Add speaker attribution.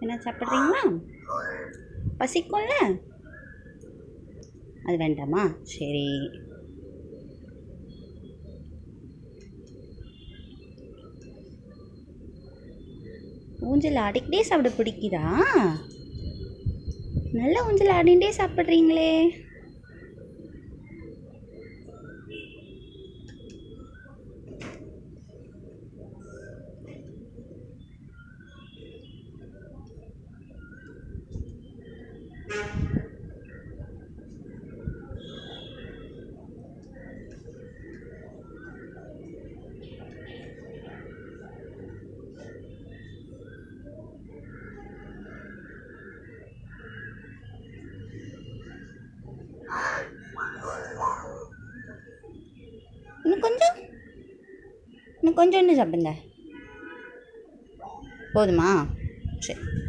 Speaker 1: என்ன சாப்பிட்றீங்களா பசிக்கும்ல அது வேண்டாமா சரி ஊஞ்சல் ஆடிக்கிட்டே சாப்பிட பிடிக்குதா நல்ல ஊஞ்சல் ஆடிகிட்டே சாப்பிட்றீங்களே இன்னும் கொஞ்சம் இன்னும் கொஞ்சம் இன்னும் சாப்பிடுங்க போதுமா சரி